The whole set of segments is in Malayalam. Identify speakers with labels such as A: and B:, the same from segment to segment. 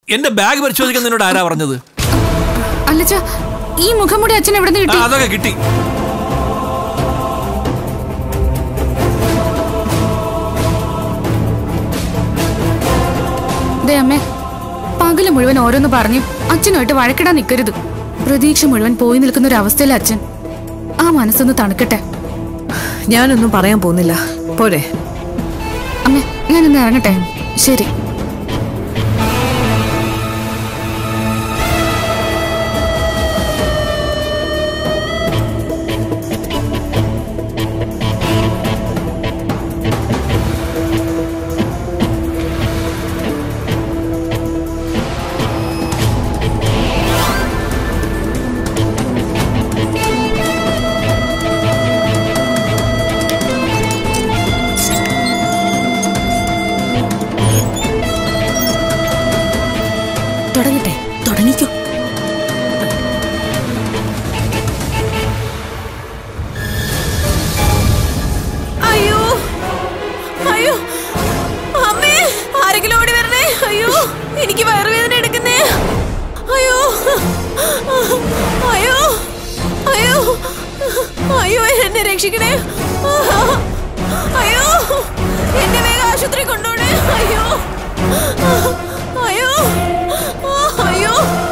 A: എന്റെ ബാഗ് പരിശോധിക്കാൻ നിന്നോട് ആരാ പറഞ്ഞത്
B: അല്ലച്ച ഈ മുഖംമൂടി അച്ഛൻ എവിടെ നിന്ന്
A: ആ,
B: കിട്ടി
A: അതൊക്കെ കിട്ടി
B: ദേ അമ്മേ പകല് മുഴുവൻ ഓരോന്ന് പറഞ്ഞു അച്ഛനുമായിട്ട് വഴക്കിടാൻ നിൽക്കരുത് പ്രതീക്ഷ മുഴുവൻ പോയി നിൽക്കുന്ന ഒരു അവസ്ഥയിലെ അച്ഛൻ ആ മനസ്സൊന്ന് തണുക്കട്ടെ
C: ഞാനൊന്നും പറയാൻ പോകുന്നില്ല പോരെ
B: അമ്മേ ഞാനൊന്ന് ഇറങ്ങട്ടെ ശരി
C: തുടങ്ങട്ടെ തുടങ്ങിക്കോ
D: അയ്യോ അയ്യോ അമ്മേ ആരെങ്കിലും ഓടി വരണേ അയ്യോ എനിക്ക് വയറുവേദന എടുക്കുന്നേ അയ്യോ അയ്യോ അയ്യോ അയ്യോ എന്നെ രക്ഷിക്കണേ അയ്യോ എന്നെ വേഗം ആശുപത്രി കൊണ്ടുപോണേ അയ്യോ അയ്യോ അയ്യോ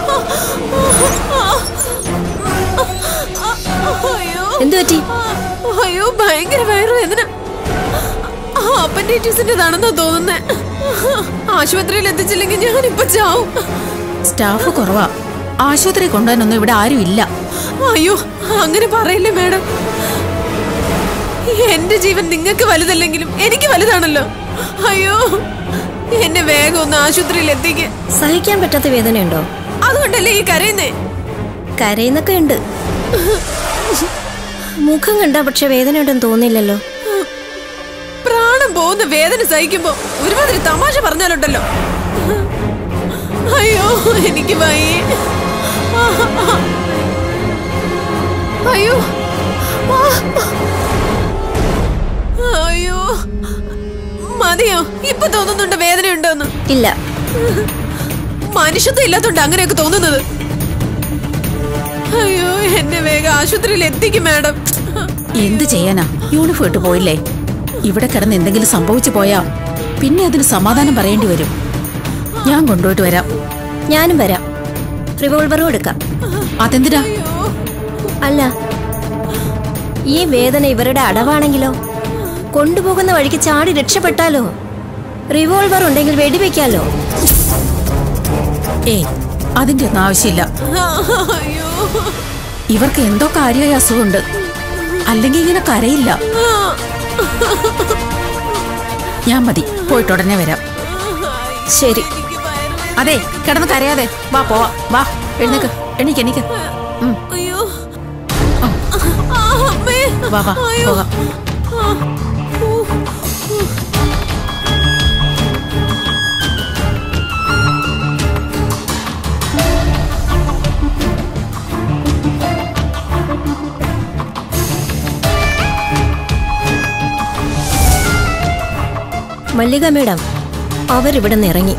D: അയ്യോ
C: എന്തു പറ്റി
D: അയ്യോ ഭയങ്കര വയറുവേദന അപ്പൻഡൈറ്റിസിന്റേതാണെന്നാ തോന്നുന്നേ ആശുപത്രിയിൽ എത്തിച്ചില്ലെങ്കിൽ ഞാനിപ്പോ ചാവും
C: സ്റ്റാഫ് കുറവാ ആശുപത്രി കൊണ്ടുപോകാനൊന്നും ഇവിടെ ആരും ഇല്ല
D: അയ്യോ അങ്ങനെ പറയില്ലേ മാഡം എന്റെ ജീവൻ നിങ്ങൾക്ക് വലുതല്ലെങ്കിലും എനിക്ക് വലുതാണല്ലോ അയ്യോ എന്നെ വേഗം ഒന്ന് ആശുപത്രിയിൽ എത്തിക്ക്
E: സഹിക്കാൻ പറ്റാത്ത വേദനയുണ്ടോ
D: അതുകൊണ്ടല്ലേ ഈ കരയുന്നേ
E: കരയുന്നൊക്കെ ഉണ്ട് മുഖം കണ്ടാ പക്ഷെ വേദനയുണ്ടെന്ന് തോന്നില്ലല്ലോ
D: പ്രാണം പോകുന്ന വേദന സഹിക്കുമ്പോ ഒരുമാതിരി തമാശ പറഞ്ഞാലുണ്ടല്ലോ അയ്യോ എനിക്ക് വയ്യേ അയ്യോ ആ. അയ്യോ മതിയോ ഇപ്പൊ തോന്നുന്നുണ്ട് വേദനയുണ്ടോന്ന്
E: ഇല്ല
D: മനുഷ്യത്വം ഇല്ലാത്തോണ്ട് അങ്ങനെയൊക്കെ തോന്നുന്നത് അയ്യോ എന്നെ വേഗം ആശുപത്രിയിൽ എത്തിക്കും മാഡം
C: എന്ത് ചെയ്യാനാ യൂണിഫോം ഇട്ട് പോയില്ലേ ഇവിടെ കിടന്ന് എന്തെങ്കിലും സംഭവിച്ചു പോയാ പിന്നെ അതിന് സമാധാനം പറയേണ്ടി വരും ഞാൻ കൊണ്ടുപോയിട്ട് വരാം
E: ഞാനും വരാം റിവോൾവറും എടുക്കാം
C: അതെന്തിനാ
E: അല്ല ഈ വേദന ഇവരുടെ അടവാണെങ്കിലോ കൊണ്ടുപോകുന്ന വഴിക്ക് ചാടി രക്ഷപ്പെട്ടാലോ റിവോൾവർ ഉണ്ടെങ്കിൽ വെടിവെക്കാലോ
C: ഏയ് അതിന്റെ ഒന്നും ആവശ്യമില്ല
D: അയ്യോ
C: ഇവർക്ക് എന്തോ കാര്യമായ അസുഖമുണ്ട് അല്ലെങ്കിൽ ഇങ്ങനെ കരയില്ല ഞാൻ മതി പോയിട്ട് ഉടനെ വരാം
E: ശരി
C: അതെ കിടന്ന് കരയാതെ വാ പോവാ വാ എഴുന്നേക്ക് എണീക്ക് എണീക്ക് ഉം,
D: അയ്യോ ആ, അമ്മേ
C: വാ വാ
D: അയ്യോ
C: പോകാം
D: ആ, ഊ, ഊ.
E: മല്ലിക മേഡം അവരിവിടെ നിന്ന് ഇറങ്ങി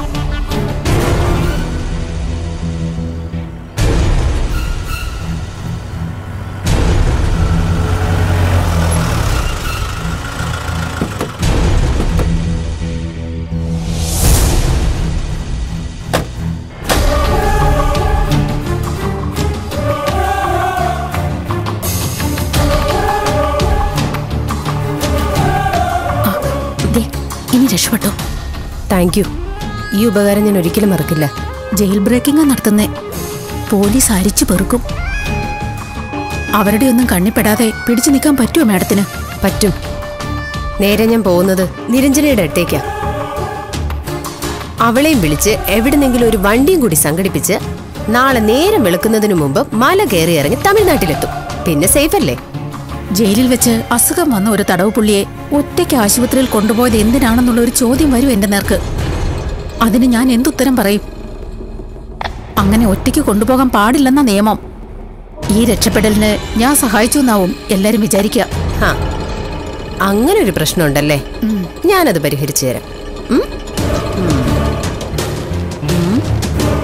C: ദേ, ഇനി രക്ഷപ്പെട്ടോ
F: താങ്ക് യു ഈ ഉപകാരം ഞാൻ ഒരിക്കലും മറക്കില്ല
C: ജയിൽ ബ്രേക്കിംഗ് നടത്തുന്നേ പോലീസ് അരിച്ചു പെറുക്കും അവരുടെ ഒന്നും കണ്ണിപ്പെടാതെ പിടിച്ചു നിൽക്കാൻ പറ്റുമോ മാഡത്തിന്
F: പറ്റും നേരെ ഞാൻ പോകുന്നത് നിരഞ്ജനയുടെ അടുത്തേക്കാ അവളെയും വിളിച്ച് എവിടുന്നെങ്കിലും ഒരു വണ്ടിയും കൂടി സംഘടിപ്പിച്ച് നാളെ നേരം വെളുക്കുന്നതിന് മുമ്പ് മല കയറി ഇറങ്ങി തമിഴ്നാട്ടിലെത്തും പിന്നെ സേഫ് അല്ലേ
C: ജയിലിൽ വെച്ച് അസുഖം വന്ന ഒരു തടവ് പുള്ളിയെ ഒറ്റയ്ക്ക് ആശുപത്രിയിൽ കൊണ്ടുപോയത് എന്തിനാണെന്നുള്ള ഒരു ചോദ്യം വരും എന്റെ നേർക്ക് അതിന് ഞാൻ എന്തുത്തരം പറയും അങ്ങനെ ഒറ്റയ്ക്ക് കൊണ്ടുപോകാൻ പാടില്ലെന്ന നിയമം ഈ രക്ഷപ്പെടലിന് ഞാൻ സഹായിച്ചു എന്നാവും എല്ലാരും വിചാരിക്കുക
F: ഹാ അങ്ങനെ ഒരു പ്രശ്നമുണ്ടല്ലേ ഞാനത് പരിഹരിച്ചു തരാം ഉം? ഉം. ഉം.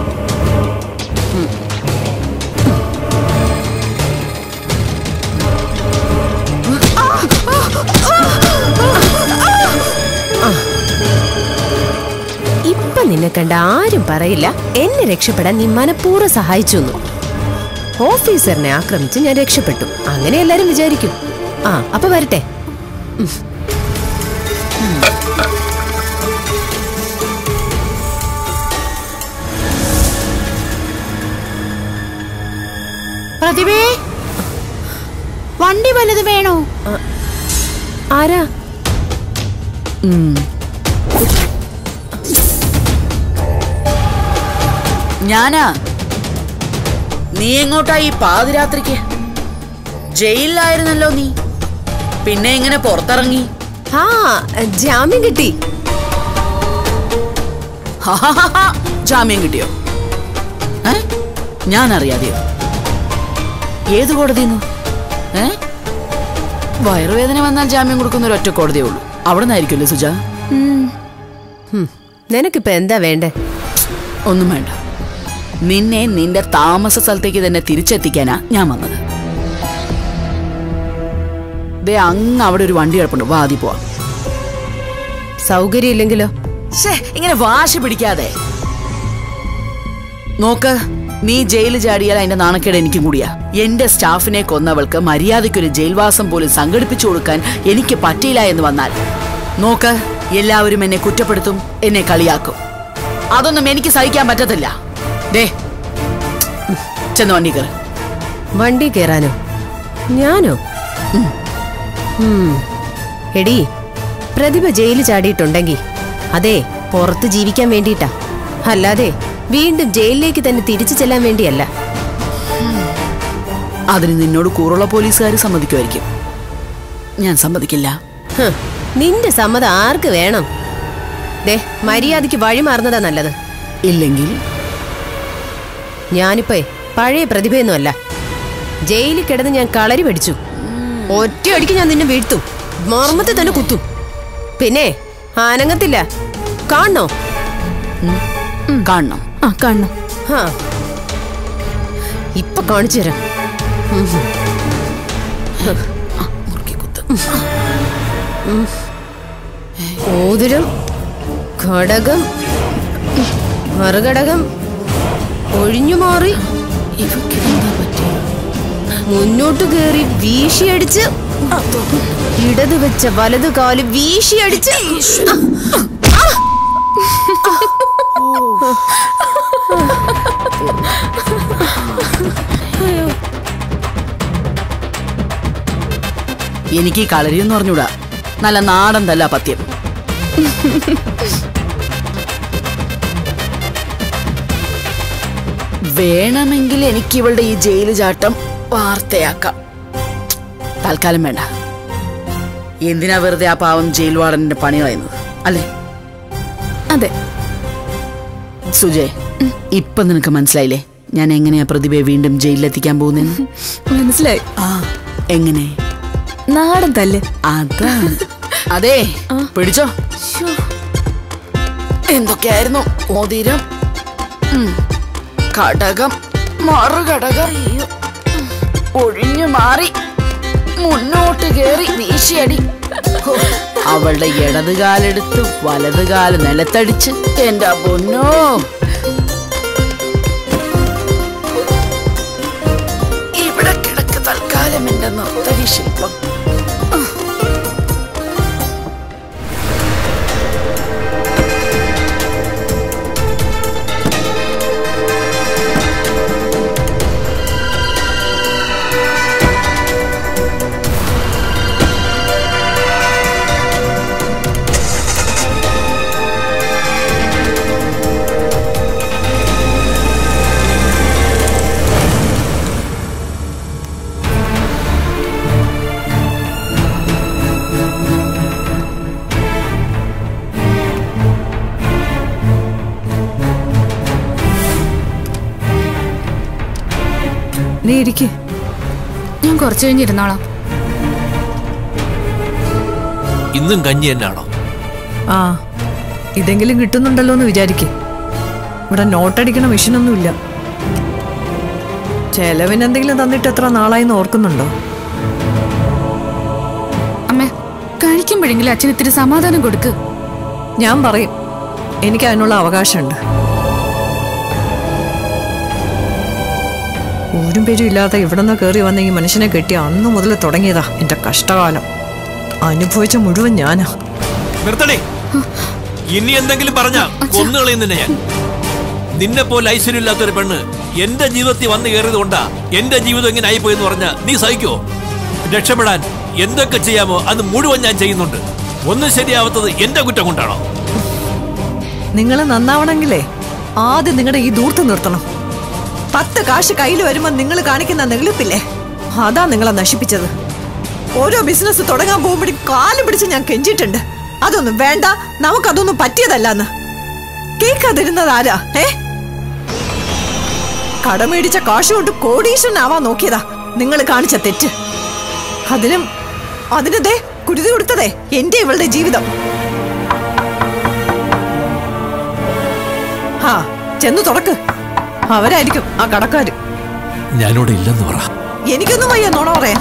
F: കണ്ട ആരും പറയില്ല എന്നെ രക്ഷപ്പെടാൻ നീ മനഃപൂർവ്വം സഹായിച്ചു എന്ന് ഓഫീസറിനെ ആക്രമിച്ച് ഞാൻ രക്ഷപ്പെട്ടു അങ്ങനെ എല്ലാരും വിചാരിക്കും ആ അപ്പൊ വരട്ടെ
B: പ്രതിഭേ വണ്ടി വലുത് വേണോ
F: ആരാ
G: ഞാനാ നീ എങ്ങോട്ടാ ഈ പാതിരാത്രിക്ക് ജയിലിലായിരുന്നല്ലോ നീ പിന്നെ ഇങ്ങനെ പുറത്തിറങ്ങി
F: ആ ജാമ്യം കിട്ടി
G: ഹഹഹഹ, ജാമ്യം കിട്ടിയോ ഏ ഞാൻ അറിയാതെയോ ഏത് കോടതിന്നു ഏ വയറുവേദന വന്നാൽ ജാമ്യം കൊടുക്കുന്ന ഒരു ഒറ്റ കോടതിയേ ഉള്ളൂ അവിടെ നിന്നായിരിക്കുമല്ലേ സുജ
F: ഹും, നിനക്കിപ്പോ എന്താ വേണ്ടേ
G: ഒന്നും വേണ്ട നിന്നെ നിന്റെ താമസ സ്ഥലത്തേക്ക് തന്നെ തിരിച്ചെത്തിക്കാനാ ഞാൻ വന്നത് ദേ അങ്ങ് അവിടെ ഒരു വണ്ടി കിടപ്പുണ്ട് വാതി പോവാം
F: സൗകര്യം ഇല്ലെങ്കിലോ
G: ശ്ശേ, ഇങ്ങനെ വാശി പിടിക്കാതെ നോക്ക് നീ ജയിലിൽ ചാടിയാൽ അതിന്റെ നാണക്കേട് എനിക്കും കൂടിയാ എന്റെ സ്റ്റാഫിനെ കൊന്നവൾക്ക് മര്യാദയ്ക്കൊരു ജയിൽവാസം പോലും സംഘടിപ്പിച്ചു കൊടുക്കാൻ എനിക്ക് പറ്റിയില്ല എന്ന് വന്നാൽ നോക്ക് എല്ലാവരും എന്നെ കുറ്റപ്പെടുത്തും എന്നെ കളിയാക്കും അതൊന്നും എനിക്ക് സഹിക്കാൻ പറ്റത്തില്ല ദേ ചെന്ന് വണ്ടി കയറി
F: വണ്ടി കയറാനോ ഞാനോ ഉം. എടീ പ്രതിഭ ജയിലിൽ ചാടിയിട്ടുണ്ടെങ്കിൽ അതെ പുറത്ത് ജീവിക്കാൻ വേണ്ടിയിട്ടാ അല്ലാതെ വീണ്ടും ജയിലിലേക്ക് തന്നെ തിരിച്ചു ചെല്ലാൻ വേണ്ടിയല്ല
G: അതിന് നിന്നോട് കൂറുള്ള പോലീസുകാർ സമ്മതിക്കുമായിരിക്കും ഞാൻ സമ്മതിക്കില്ല
F: ഹ്, നിന്റെ സമ്മതം ആർക്ക് വേണം ദേ മര്യാദയ്ക്ക് വഴിമാറുന്നതാ നല്ലത്
G: ഇല്ലെങ്കിൽ
F: ഞാനിപ്പോ പഴയ പ്രതിഭയൊന്നുമല്ല ജയിലിൽ കിടന്ന് ഞാൻ കളരി പഠിച്ചു ഒറ്റയടിക്ക് ഞാൻ നിന്നെ വീഴ്ത്തും മർമ്മത്തെ തന്നെ കുത്തും പിന്നെ ആനങ്ങത്തില്ല കാണണോ
G: കാണണം
C: ആ കാണണം
F: ഹാ ഇപ്പൊ കാണിച്ചു തരാം ഉം.
G: മുറുക്കിക്കുത്ത്
F: ഓതുരം ഘടകം മറുഘടകം ഒഴിഞ്ഞു മാറി മുന്നോട്ട് കയറി വീശിയടിച്ച് ഇടത് വെച്ച വലത് കാല് വീശിയടിച്ച്
G: എനിക്ക് ഈ കളരിയെന്ന് പറഞ്ഞൂടാ നല്ല നാടൻ തല്ല പത്യം വേണമെങ്കിൽ എനിക്ക് ഇവളുടെ ഈ ജയിൽ ചാട്ടം വാർത്തയാക്കാം തൽക്കാലം വേണ്ട എന്തിനാ വെറുതെ ആ പാവം ജയിൽ വാർഡന്റെ പണി കളയുന്നത് അല്ലേ
B: അതെ
G: സുജയ് ഇപ്പൊ നിനക്ക് മനസ്സിലായില്ലേ ഞാൻ എങ്ങനെയാ പ്രതിഭയെ വീണ്ടും ജയിലിലെത്തിക്കാൻ പോകുന്നതെന്ന്
B: മനസ്സിലായി
G: ആ എങ്ങനെ
B: നാടൻ തല്ല്
G: അതാണ് അതെ പിടിച്ചോ എന്തൊക്കെയായിരുന്നു മോതിരം ഉം, കടകം മറുകടകം ഒഴിഞ്ഞു മാറി മുന്നോട്ട് കേറി വീശിയടി ഹോ, അവളുടെ ഇടത് കാലെടുത്ത് വലത് കാല് നിലത്തടിച്ച് എന്റെ പൊന്നോ ഇവിടെ കിടക്ക് തൽക്കാലം എന്റെ നർത്തകി ശില്പം
B: നീ ഇരിക്ക് ഞാൻ കുറച്ചു കഴിഞ്ഞിരുന്നോളാം
A: ഇന്നും കഞ്ഞി തന്നെയാണോ
H: ആ ഇതെങ്കിലും കിട്ടുന്നുണ്ടല്ലോ എന്ന് വിചാരിക്കേ ഇവിടെ നോട്ടടിക്കണ മെഷീനൊന്നുമില്ല ചെലവിന് എന്തെങ്കിലും തന്നിട്ട് എത്ര നാളായിന്ന് ഓർക്കുന്നുണ്ടോ
B: അമ്മേ കഴിക്കുമ്പോഴെങ്കിലും അച്ഛൻ ഇത്തിരി സമാധാനം കൊടുക്ക്
H: ഞാൻ പറയും എനിക്ക് അതിനുള്ള അവകാശമുണ്ട് ഊരും പേരും ഇല്ലാതെ ഇവിടെ നിന്ന് കയറി വന്ന ഈ മനുഷ്യനെ കെട്ടി അന്ന് മുതൽ തുടങ്ങിയതാ എന്റെ കഷ്ടകാലം അനുഭവിച്ച മുഴുവൻ ഞാനാ
A: നിർത്തണേ ഇനി എന്തെങ്കിലും പറഞ്ഞ കൊന്നുകളയും നിന്നെ ഞാൻ നിന്നെ പോലെ ഐശ്വര്യമില്ലാത്തൊരു പെണ്ണ് എന്റെ ജീവിതത്തിൽ വന്നു കയറിയത് കൊണ്ടാ എന്റെ ജീവിതം ഇങ്ങനെ ആയിപ്പോയെന്ന് പറഞ്ഞ നീ സഹിക്കോ രക്ഷപ്പെടാൻ എന്തൊക്കെ ചെയ്യാമോ അത് മുഴുവൻ ഞാൻ ചെയ്യുന്നുണ്ട് ഒന്നും ശരിയാവാത്തത് എന്റെ കുറ്റം കൊണ്ടാണോ
H: നിങ്ങൾ നന്നാവണമെങ്കിലേ ആദ്യം നിങ്ങളുടെ ഈ ദൂർത്ത് നിർത്തണം പത്ത് കാശ് കയ്യിൽ വരുമ്പോൾ നിങ്ങൾ കാണിക്കുന്ന നെളിപ്പില്ലേ അതാ നിങ്ങളെ നശിപ്പിച്ചത് ഓരോ ബിസിനസ് തുടങ്ങാൻ പോകുമ്പോഴും കാല് പിടിച്ച് ഞാൻ കെഞ്ചിട്ടുണ്ട് അതൊന്നും വേണ്ട നമുക്കതൊന്നും പറ്റിയതല്ലെന്ന് കേൾക്കാതിരുന്നത് ആരാ ഏ കടമേടിച്ച കാശ് കൊണ്ട് കോടീശ്വരനാവാൻ നോക്കിയതാ നിങ്ങൾ കാണിച്ച തെറ്റ് അതിനും അതിന് ദേ കുരുതി കൊടുത്തതേ എന്റെ ഇവളുടെ ജീവിതം ആ ചെന്ന് തുറക്ക് അവരായിരിക്കും ആ കടക്കാര്
A: ഞാനിവിടെ ഇല്ലെന്ന് പറ
H: എനിക്കൊന്നും വയ്യ നോണ പറയാൻ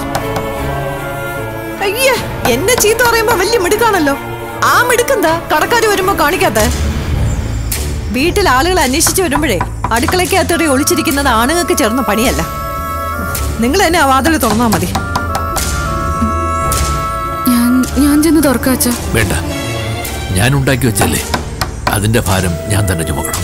H: അയ്യേ എന്നെ ചീത്ത പറയുമ്പോ വലിയ മിടുക്കാണല്ലോ ആ മിടുക്കെന്താ കടക്കാര് വരുമ്പോ കാണിക്കാത്ത വീട്ടിൽ ആളുകൾ അന്വേഷിച്ചു വരുമ്പോഴേ അടുക്കളയ്ക്കകത്തേറി ഒളിച്ചിരിക്കുന്നത് ആണുങ്ങൾക്ക് ചേർന്ന പണിയല്ല നിങ്ങൾ തന്നെ ആ വാതിൽ തുറന്നാ മതി
B: ഞാൻ ഞാൻ ചെന്ന് തുറക്കാം അച്ഛാ
A: വേണ്ട ഞാൻ ഉണ്ടാക്കി വെച്ചല്ലേ അതിന്റെ ഭാരം ഞാൻ തന്നെ ചുമക്കണം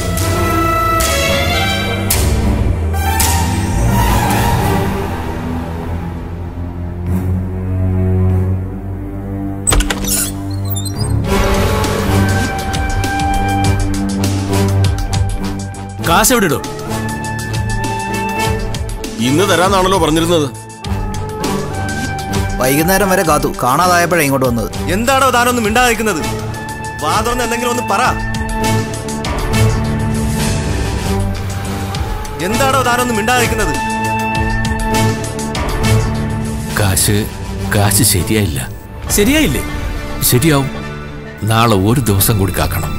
A: കാശ് എവിടെ ഇടും
I: ഇന്ന് തരാന്നാണല്ലോ പറഞ്ഞിരുന്നത്
J: വൈകുന്നേരം വരെ കാത്തു കാണാതായപ്പോഴാണ് ഇങ്ങോട്ട് വന്നത്
I: എന്താണോ താനൊന്നും മിണ്ടാതിരിക്കുന്നത് വാ തുറന്ന് എന്തെങ്കിലും ഒന്ന് പറ എന്താണോ താനൊന്നും മിണ്ടാതിരിക്കുന്നത്
A: കാശ് കാശ് ശരിയായില്ല ശരിയായില്ലേ ശരിയാവും നാളെ ഒരു ദിവസം കൂടി കാക്കണം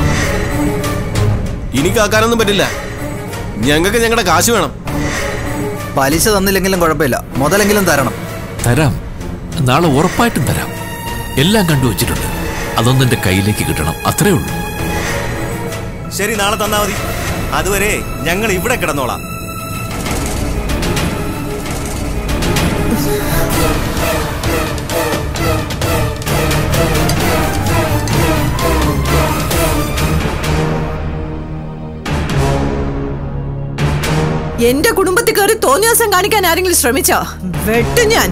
I: ഇനി കാക്കാനൊന്നും പറ്റില്ല ഞങ്ങൾക്ക് ഞങ്ങളുടെ കാശ് വേണം
J: പലിശ തന്നില്ലെങ്കിലും കുഴപ്പമില്ല മുതലെങ്കിലും തരണം
A: തരാം നാളെ ഉറപ്പായിട്ടും തരാം എല്ലാം കണ്ടുവച്ചിട്ടുണ്ട് അതൊന്നും എന്റെ കയ്യിലേക്ക് കിട്ടണം അത്രേ ഉള്ളൂ
I: ശരി നാളെ തന്നാ മതി അതുവരെ ഞങ്ങൾ ഇവിടെ കിടന്നോളാം
H: എന്റെ കുടുംബത്തിൽ കയറി തോന്നിയാസം കാണിക്കാൻ ആരെങ്കിലും ശ്രമിച്ചോ വെട്ടും ഞാൻ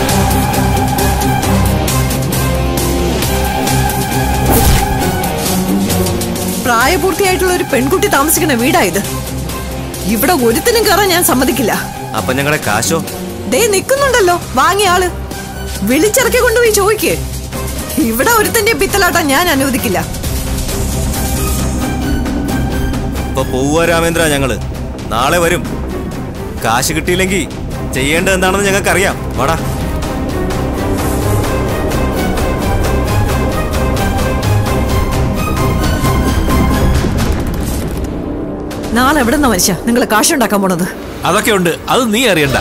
H: പ്രായപൂർത്തിയായിട്ടുള്ള ഒരു പെൺകുട്ടി താമസിക്കുന്ന വീടാ ഇത് ഇവിടെ ഒരുത്തിനും കയറാൻ ഞാൻ സമ്മതിക്കില്ല
I: അപ്പൊ ഞങ്ങളുടെ കാശോ
H: ദേ നിൽക്കുന്നുണ്ടല്ലോ വാങ്ങിയ ആള് വിളിച്ചിറക്കി കൊണ്ടുപോയി ചോദിക്കേ ഇവിടെ ഒരുത്തന്റെ പിത്തലാട്ടം ഞാൻ അനുവദിക്കില്ല
I: ഇപ്പൊ പോവുക രാമേന്ദ്ര ഞങ്ങള് നാളെ വരും കാശ് കിട്ടിയില്ലെങ്കിൽ ചെയ്യേണ്ടത് എന്താണെന്ന് ഞങ്ങൾക്കറിയാം വാടാ
H: നാളെ എവിടെ നിന്നാ മനുഷ്യ നിങ്ങൾ കാശുണ്ടാക്കാൻ പോണത്
A: അതൊക്കെ ഉണ്ട് അത് നീ അറിയണ്ട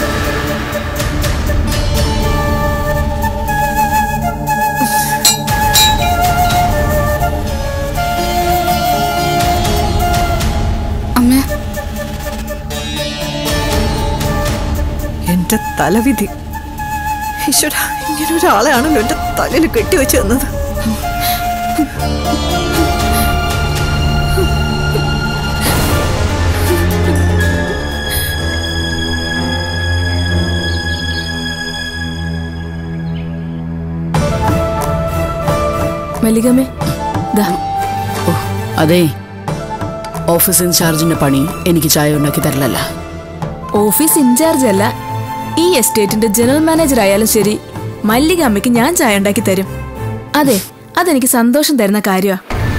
B: അമ്മേ
H: എന്റെ തലവിധി ഈശ്വര ഇങ്ങനെ ഒരാളെയാണല്ലോ എന്റെ തലയിൽ കെട്ടിവെച്ച് തന്നത്
D: മല്ലികമ്മേ ദാ
G: ഓ അതെ ഓഫീസ് ഇൻചാർജിന്റെ പണി എനിക്ക് ചായ ഉണ്ടാക്കി തരലല്ല
D: ഓഫീസ് ഇൻചാർജ് അല്ല ഈ എസ്റ്റേറ്റിന്റെ ജനറൽ മാനേജർ ആയാലും ശരി മല്ലിക അമ്മയ്ക്ക് ഞാൻ ചായ ഉണ്ടാക്കി തരും അതെ അതെനിക്ക് സന്തോഷം തരുന്ന കാര്യമാ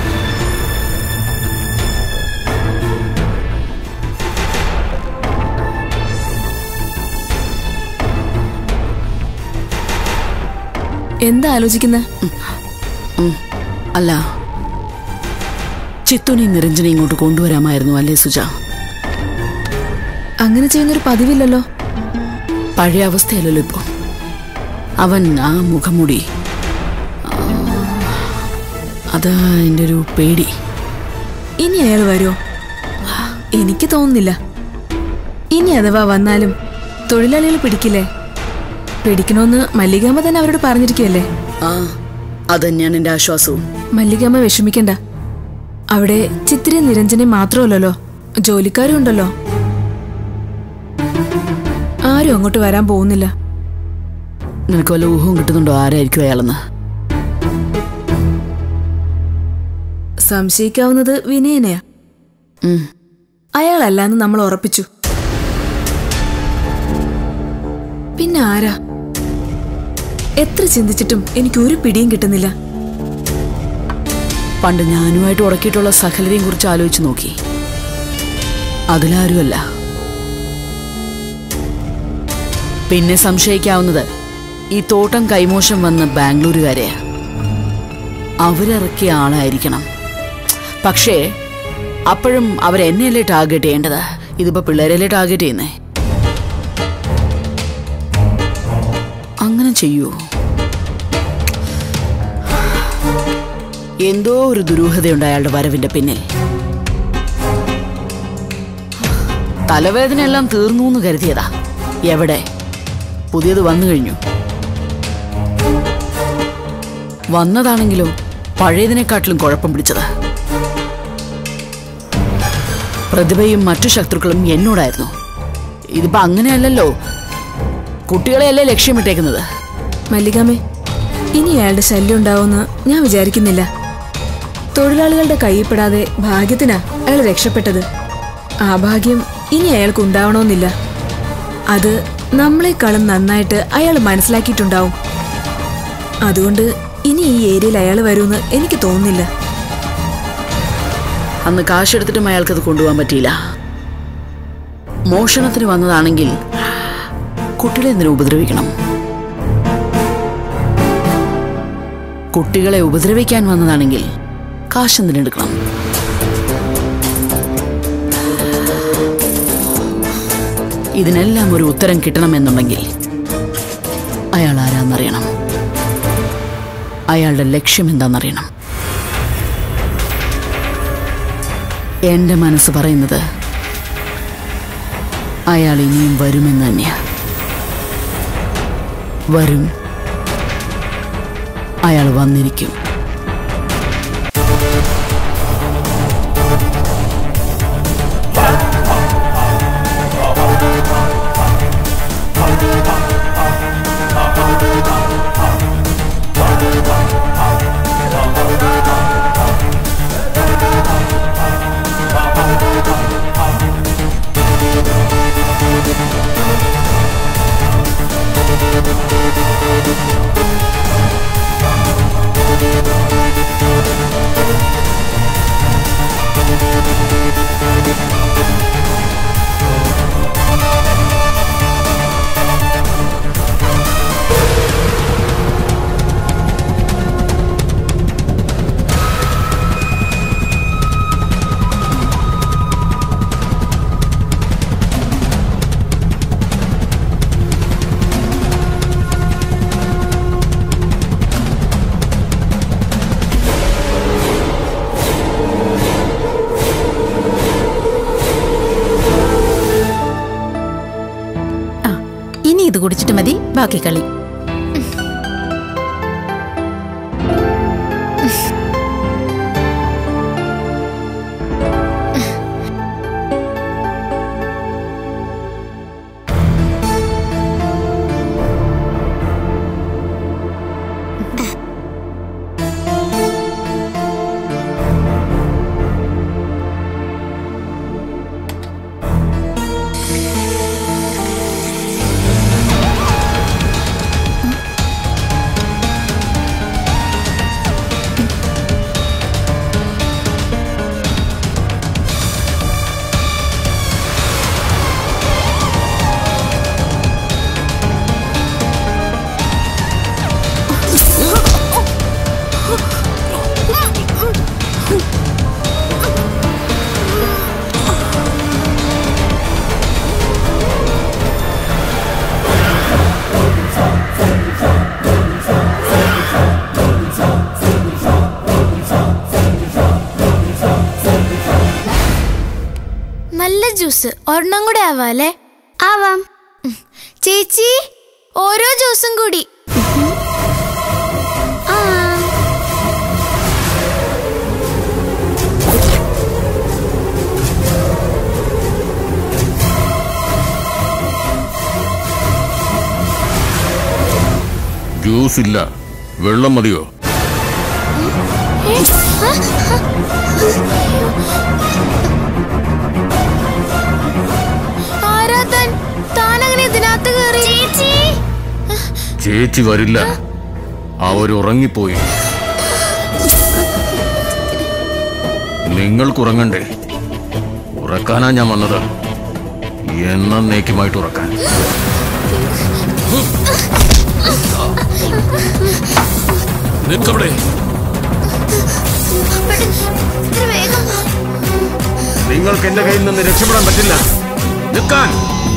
D: എന്താ ആലോചിക്കുന്നത്
G: ഉം. അല്ല ചിത്തുനെയും നിരഞ്ജനെ ഇങ്ങോട്ട് കൊണ്ടുവരാമായിരുന്നു അല്ലേ സുജ
D: അങ്ങനെ ചെയ്യുന്നൊരു പതിവില്ലല്ലോ
G: പഴയ അവസ്ഥയല്ലല്ലോ ഇപ്പോ അവൻ ആ മുഖംമൂടി ആ, അതാ എൻ്റെ ഒരു പേടി
D: ഇനി അയാൾ വരുമോ എനിക്ക് തോന്നുന്നില്ല ഇനി അഥവാ വന്നാലും തൊഴിലാളികൾ പിടിക്കില്ലേ പിടിക്കണമെന്ന് മല്ലികാമ്മ തന്നെ അവരോട് പറഞ്ഞിരിക്കുകയല്ലേ
G: ആ അതന്നെയാണ് എന്റെ ആശ്വാസവും
D: മല്ലികാമ്മ വിഷമിക്കണ്ട അവിടെ ചിത്തിരി നിരഞ്ജനെ മാത്രമല്ലല്ലോ ജോലിക്കാരും ഉണ്ടല്ലോ ആരും അങ്ങോട്ട് വരാൻ പോകുന്നില്ല
G: നിനക്ക് വല്ല ഊഹവും കിട്ടുന്നുണ്ടോ ആരായിരിക്കും അയാളെന്ന്
D: സംശയിക്കാവുന്നത് വിനയനെയാ
G: ഉം.
D: അയാളല്ലാന്ന് നമ്മൾ ഉറപ്പിച്ചു പിന്നെ ആരാ എത്ര ചിന്തിച്ചിട്ടും എനിക്ക് ഒരു പിടിയും കിട്ടുന്നില്ല
G: പണ്ട് ഞാനുമായിട്ട് ഉടക്കിയിട്ടുള്ള സകലരെയും കുറിച്ച് ആലോചിച്ച് നോക്കി അതിലാരുമല്ല പിന്നെ സംശയിക്കാവുന്നത് ഈ തോട്ടം കൈമോശം വന്ന ബാംഗ്ലൂരുകാരെയാ അവരിറക്കിയ ആളായിരിക്കണം പക്ഷേ അപ്പോഴും അവരെന്നെയല്ലേ ടാർഗറ്റ് ചെയ്യേണ്ടത് ഇതിപ്പോ പിള്ളേരല്ലേ ടാർഗറ്റ് ചെയ്യുന്നേ അങ്ങനെ ചെയ്യൂ എന്തോ ഒരു ദുരൂഹതയുണ്ട് അയാളുടെ വരവിന്റെ പിന്നിൽ തലവേദനയെല്ലാം തീർന്നു എന്ന് കരുതിയതാ എവിടെ പുതിയത് വന്നു കഴിഞ്ഞു വന്നതാണെങ്കിലോ പഴയതിനെക്കാട്ടിലും കുഴപ്പം പിടിച്ചത് പ്രതിഭയും മറ്റു ശത്രുക്കളും എന്നോടായിരുന്നു ഇതിപ്പോ അങ്ങനെയല്ലല്ലോ കുട്ടികളെയല്ലേ ലക്ഷ്യമിട്ടേക്കുന്നത്
D: മല്ലികാമേ ഇനി അയാളുടെ ശല്യം ഉണ്ടാവുമെന്ന് ഞാൻ വിചാരിക്കുന്നില്ല തൊഴിലാളികളുടെ കൈപ്പെടാതെ ഭാഗ്യത്തിനാ അയാൾ രക്ഷപ്പെട്ടത് ആ ഭാഗ്യം ഇനി അയാൾക്ക് ഉണ്ടാവണമെന്നില്ല അത് നമ്മളെക്കാളും നന്നായിട്ട് അയാൾ മനസ്സിലാക്കിയിട്ടുണ്ടാവും അതുകൊണ്ട് ഇനി ഈ ഏരിയയിൽ അയാൾ വരുമെന്ന് എനിക്ക് തോന്നുന്നില്ല
G: അന്ന് കാശെടുത്തിട്ടും അയാൾക്കത് കൊണ്ടുപോകാൻ പറ്റിയില്ല മോഷണത്തിന് വന്നതാണെങ്കിൽ കുട്ടികളെ എന്തിനു ഉപദ്രവിക്കണം കുട്ടികളെ ഉപദ്രവിക്കാൻ വന്നതാണെങ്കിൽ കാശ് എന്തിനെടുക്കണം ഇതിനെല്ലാം ഒരു ഉത്തരം കിട്ടണമെന്നുണ്ടെങ്കിൽ അയാൾ ആരാന്നറിയണം അയാളുടെ ലക്ഷ്യം എന്താണെന്നറിയണം എന്റെ മനസ്സ് പറയുന്നത് അയാൾ ഇനിയും വരുമെന്ന് തന്നെയാ വരും അയാൾ വന്നിരിക്കും
C: ഇനി ഇത് കുടിച്ചിട്ട് മതി ബാക്കി കളി
K: നല്ല ജ്യൂസ് ഒരെണ്ണം കൂടെ ആവാല്ലേ ആവാം ഉം. ചേച്ചി ഓരോ ജ്യൂസും കൂടി ആ
L: ജ്യൂസ് ഇല്ല വെള്ളം മതിയോ
K: ഏ, ആ, ആ. ആരാ താൻ താനങ്ങനെ ഇതിനകത്ത് കയറി ചേച്ചി
L: ചേച്ചി വരില്ല അവരുറങ്ങിപ്പോയി നിങ്ങൾക്കുറങ്ങണ്ടേ ഉറക്കാനാ ഞാൻ വന്നത് എന്നേക്കുമായിട്ട് ഉറക്കാൻ
A: നിൽക്കവിടെ
K: ഇത്ര വേഗം
L: നിങ്ങൾക്ക് എന്റെ കയ്യിൽ നിന്ന് രക്ഷപ്പെടാൻ പറ്റില്ല നിൽക്കാൻ